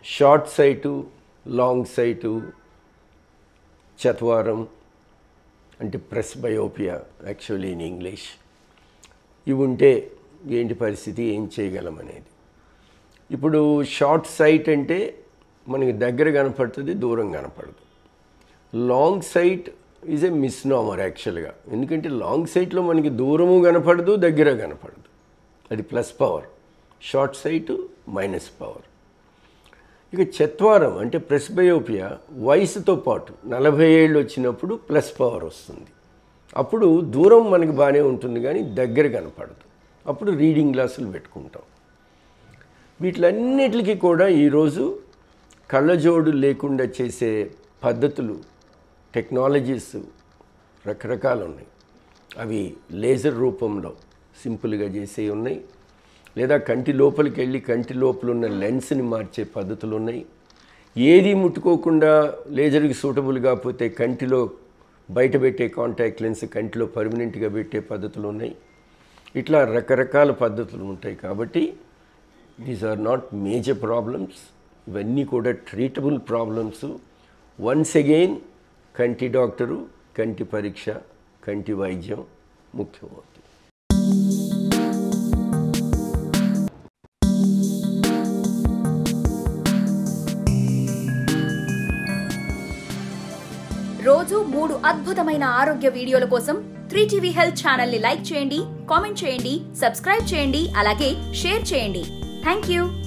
short sight long sight చత్వారం అంటే presbyopia actually in English ఇవి ఉంటే ఏంటి పరిస్థితి ఏం చేయగలం అనేది ఇప్పుడు షార్ట్ సైట్ అంటే మనకి దగ్గర కనపడుతుంది దూరం కనపడదు long sight is a misnomer యాక్చువల్గా ఎందుకంటే లాంగ్ సైట్లో మనకి దూరము కనపడదు దగ్గర కనపడదు అది plus power short sight minus power ఇక చత్వారం అంటే ప్రెస్బయోపియా వయసుతో పాటు నలభై ఏళ్ళు వచ్చినప్పుడు ప్లస్ పవర్ వస్తుంది అప్పుడు దూరం మనకి బాగానే ఉంటుంది కానీ దగ్గర కనపడదు అప్పుడు రీడింగ్ గ్లాసులు పెట్టుకుంటాం వీటిలన్నిటికీ కూడా ఈరోజు కళ్ళజోడు లేకుండా చేసే పద్ధతులు టెక్నాలజీస్ రకరకాలు ఉన్నాయి అవి లేజర్ రూపంలో సింపుల్గా చేసేవి ఉన్నాయి లేదా కంటి లోపలికి వెళ్ళి కంటి లోపల ఉన్న లెన్స్ని మార్చే పద్ధతులు ఉన్నాయి ఏది ముట్టుకోకుండా లేజర్కి సూటబుల్ కాకపోతే కంటిలో బయట పెట్టే కాంటాక్ట్ లెన్స్ కంటిలో పర్మనెంట్గా పెట్టే పద్ధతులు ఉన్నాయి ఇట్లా రకరకాల పద్ధతులు ఉంటాయి కాబట్టి these are not major problems ఇవన్నీ కూడా ట్రీటబుల్ ప్రాబ్లమ్స్ వన్స్ అగైన్ కంటి డాక్టరు కంటి పరీక్ష కంటి వైద్యం ముఖ్యమవుతుంది రోజు మూడు అద్భుతమైన ఆరోగ్య వీడియోల కోసం త్రీ టీవీ హెల్త్ ఛానల్ ని లైక్ చేయండి కామెంట్ చేయండి సబ్స్క్రైబ్ చేయండి అలాగే షేర్ చేయండి థ్యాంక్ యూ